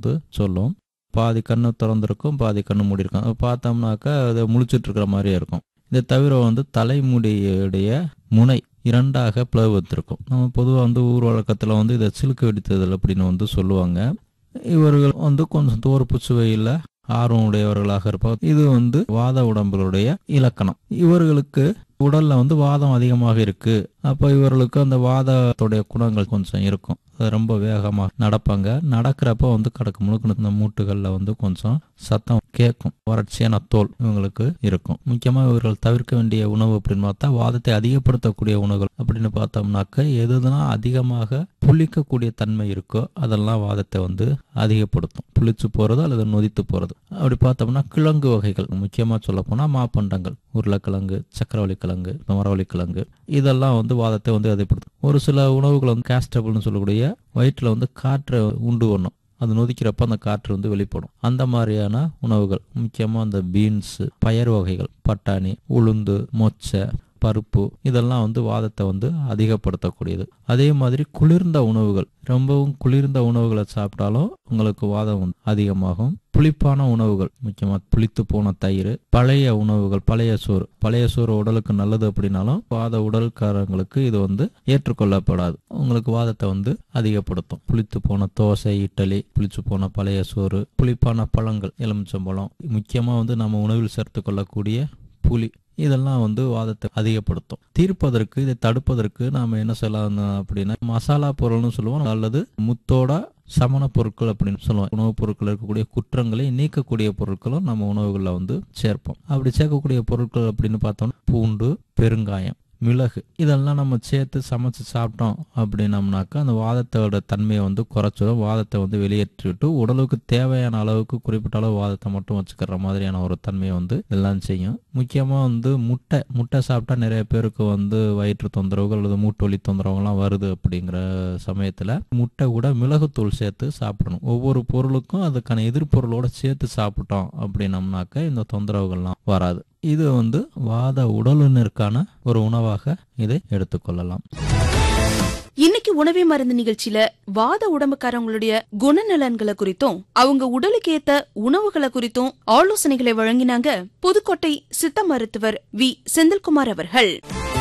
வந்து சொல்லும் பாதி கண்ணு திறந்திருக்கும் பாதி கண்ணு மூடி இருக்கும் அது பார்த்தோம்னாக்கா அது முழிச்சிட்டு இருக்கிற மாதிரியே இருக்கும் இதை தவிர வந்து தலைமுடியுடைய முனை இரண்டாக பிளவுத்திருக்கும் நம்ம பொதுவாக வந்து ஊர் வழக்கத்தில் வந்து இதை சிலுக்கு வெடித்ததல் அப்படின்னு வந்து சொல்லுவாங்க இவர்கள் வந்து கொஞ்சம் தோறுப்பு சுவையில் ஆர்வம் உடையவர்களாக இருப்பார் இது வந்து வாத உடம்புகளுடைய இலக்கணம் இவர்களுக்கு உடல்ல வந்து வாதம் அதிகமாக இருக்கு அப்போ இவர்களுக்கு அந்த வாதத்துடைய குணங்கள் கொஞ்சம் இருக்கும் அது ரொம்ப வேகமாக நடப்பாங்க நடக்கிறப்ப வந்து கடக்கு முழுக்க இந்த மூட்டுகள்ல வந்து கொஞ்சம் சத்தம் கேட்கும் வறட்சியான தோல் இவங்களுக்கு இருக்கும் முக்கியமாக இவர்கள் தவிர்க்க வேண்டிய உணவு அப்படின்னு பார்த்தா வாதத்தை அதிகப்படுத்தக்கூடிய உணவுகள் அப்படின்னு பார்த்தோம்னாக்க எதுனா அதிகமாக புளிக்கக்கூடிய தன்மை இருக்கோ அதெல்லாம் வாதத்தை வந்து அதிகப்படுத்தும் புளிச்சு போறது அல்லது நொதித்து போறது அப்படி பார்த்தோம்னா கிழங்கு வகைகள் முக்கியமாக சொல்ல போனால் மாப்பண்டங்கள் உருளைக்கிழங்கு சக்கரவள்ளி கிழங்கு மரவள்ளி கிழங்கு இதெல்லாம் வந்து வாதத்தை வந்து அதிகப்படுத்தும் ஒரு சில உணவுகள் வந்து கேஸ்டபிள்னு சொல்லக்கூடிய வயிற்றில் வந்து காற்றை உண்டு பண்ணும் அது நொதிக்கிறப்ப அந்த காற்று வந்து வெளிப்படும் அந்த மாதிரியான உணவுகள் முக்கியமாக அந்த பீன்ஸ் பயறு வகைகள் பட்டாணி உளுந்து மொச்சை பருப்பு இதெல்லாம் வந்து வாதத்தை வந்து அதிகப்படுத்தக்கூடியது அதே மாதிரி குளிர்ந்த உணவுகள் ரொம்பவும் குளிர்ந்த உணவுகளை சாப்பிட்டாலும் உங்களுக்கு வாதம் வந்து அதிகமாகும் புளிப்பான உணவுகள் முக்கியமாக புளித்து போன தயிர் பழைய உணவுகள் பழைய சோறு பழைய சோறு உடலுக்கு நல்லது அப்படின்னாலும் வாத உடல்காரங்களுக்கு இது வந்து ஏற்றுக்கொள்ளப்படாது உங்களுக்கு வாதத்தை வந்து அதிகப்படுத்தும் புளித்து போன தோசை இட்லி புளிச்சு போன பழைய சோறு புளிப்பான பழங்கள் எலுமிச்சம்பழம் முக்கியமாக வந்து நம்ம உணவில் சேர்த்து கொள்ளக்கூடிய புளி இதெல்லாம் வந்து வாதத்தை அதிகப்படுத்தும் தீர்ப்பதற்கு இதை தடுப்பதற்கு நாம என்ன செய்யலாம் அப்படின்னா மசாலா பொருள்னு சொல்லுவோம் அல்லது முத்தோட சமண பொருட்கள் அப்படின்னு சொல்லுவோம் உணவுப் பொருட்கள் இருக்கக்கூடிய குற்றங்களை நீக்கக்கூடிய பொருட்களும் நம்ம உணவுகளில் வந்து சேர்ப்போம் அப்படி சேர்க்கக்கூடிய பொருட்கள் அப்படின்னு பார்த்தோம்னா பூண்டு பெருங்காயம் மிளகு இதெல்லாம் நம்ம சேர்த்து சமைச்சு சாப்பிட்டோம் அப்படின்னம்னாக்கா அந்த வாதத்தோட தன்மையை வந்து குறைச்சிடும் வாதத்தை வந்து வெளியேற்றிவிட்டு உடலுக்கு தேவையான அளவுக்கு குறிப்பிட்ட அளவு வாதத்தை மட்டும் வச்சுக்கிற மாதிரியான ஒரு தன்மையை வந்து எல்லாம் செய்யும் முக்கியமாக வந்து முட்டை முட்டை சாப்பிட்டா நிறைய பேருக்கு வந்து வயிற்று தொந்தரவுகள் அல்லது மூட்டு வலி தொந்தரவுகள்லாம் வருது அப்படிங்கிற சமயத்தில் முட்டை கூட மிளகுத்தூள் சேர்த்து சாப்பிடணும் ஒவ்வொரு பொருளுக்கும் அதுக்கான எதிர்பொருளோட சேர்த்து சாப்பிட்டோம் அப்படின்னம்னாக்க இந்த தொந்தரவுகள்லாம் வராது இது வந்து வாத உடலுநருக்கான ஒரு உணவாக இதை எடுத்துக்கொள்ளலாம் இன்னைக்கு உணவே மருந்து நிகழ்ச்சியில வாத உடம்புக்காரங்களுடைய குணநலன்களை குறித்தும் அவங்க உடலுக்கு ஏத்த உணவுகளை குறித்தும் ஆலோசனைகளை வழங்கினாங்க புதுக்கோட்டை சித்த மருத்துவர் வி செந்தில்குமார் அவர்கள்